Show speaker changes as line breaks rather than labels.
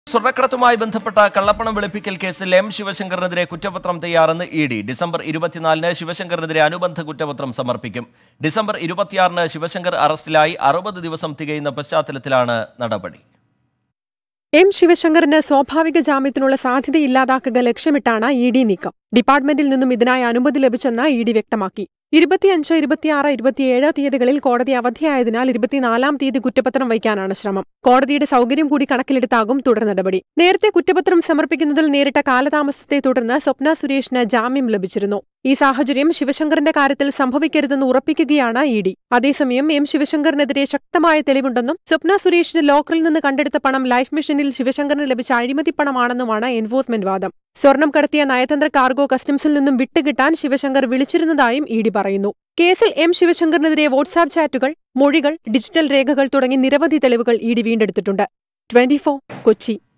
സ്വർണ്ണക്കടത്തുമായി ബന്ധപ്പെട്ട കള്ളപ്പണം വെളുപ്പിക്കൽ കേസിൽ എം ശിവശങ്കറിനെതിരെ കുറ്റപത്രം തയ്യാറെന്ന് ഇ ഡി ഡിസംബർ ഇരുപത്തിനാലിന് ശിവശങ്കറിനെതിരെ അനുബന്ധ കുറ്റപത്രം സമർപ്പിക്കും ഡിസംബർ ഇരുപത്തിയാറിന് ശിവശങ്കർ അറസ്റ്റിലായി അറുപത് ദിവസം തികയുന്ന പശ്ചാത്തലത്തിലാണ് നടപടി
എം ശിവശങ്കറിന് സ്വാഭാവിക ജാമ്യത്തിനുള്ള സാധ്യത ഇല്ലാതാക്കുക ലക്ഷ്യമിട്ടാണ് ഇ ഡി നീക്കം ഡിപ്പാർട്ട്മെന്റിൽ നിന്നും ഇതിനായി അനുമതി ലഭിച്ചെന്ന് ഇ ഡി വ്യക്തമാക്കി ഇരുപത്തിയഞ്ച് ഇരുപത്തിയാറ് ഇരുപത്തിയേഴ് തീയതികളിൽ കോടതി അവധിയായതിനാൽ ഇരുപത്തിനാലാം തീയതി കുറ്റപത്രം വയ്ക്കാനാണ് ശ്രമം കോടതിയുടെ സൗകര്യം കൂടി കണക്കിലെടുത്താകും തുടർ നടപടി നേരത്തെ കുറ്റപത്രം സമർപ്പിക്കുന്നതിൽ നേരിട്ട കാലതാമസത്തെ തുടർന്ന് സ്വപ്ന സുരേഷിന് ജാമ്യം ലഭിച്ചിരുന്നു ഈ സാഹചര്യം ശിവശങ്കറിന്റെ കാര്യത്തിൽ സംഭവിക്കരുതെന്ന് ഉറപ്പിക്കുകയാണ് ഇ ഡി അതേസമയം എം ശിവശങ്കറിനെതിരെ ശക്തമായ തെളിവുണ്ടെന്നും സ്വപ്ന സുരേഷിന് ലോക്കറിൽ നിന്ന് കണ്ടെടുത്ത പണം ലൈഫ് മിഷനിൽ ശിവശങ്കറിന് ലഭിച്ച അഴിമതി പണമാണെന്നുമാണ് എൻഫോഴ്സ്മെന്റ് വാദം സ്വർണം കടത്തിയ നയതന്ത്ര കാർഗോ കസ്റ്റംസിൽ നിന്നും വിട്ടുകിട്ടാൻ ശിവശങ്കർ വിളിച്ചിരുന്നതായും ഇ ഡി പറയുന്നു കേസിൽ എം ശിവശങ്കറിനെതിരെ വാട്സാപ്പ് ചാറ്റുകൾ മൊഴികൾ ഡിജിറ്റൽ രേഖകൾ തുടങ്ങി നിരവധി തെളിവുകൾ ഇ ഡി വീണ്ടെടുത്തിട്ടുണ്ട് ട്വന്റി കൊച്ചി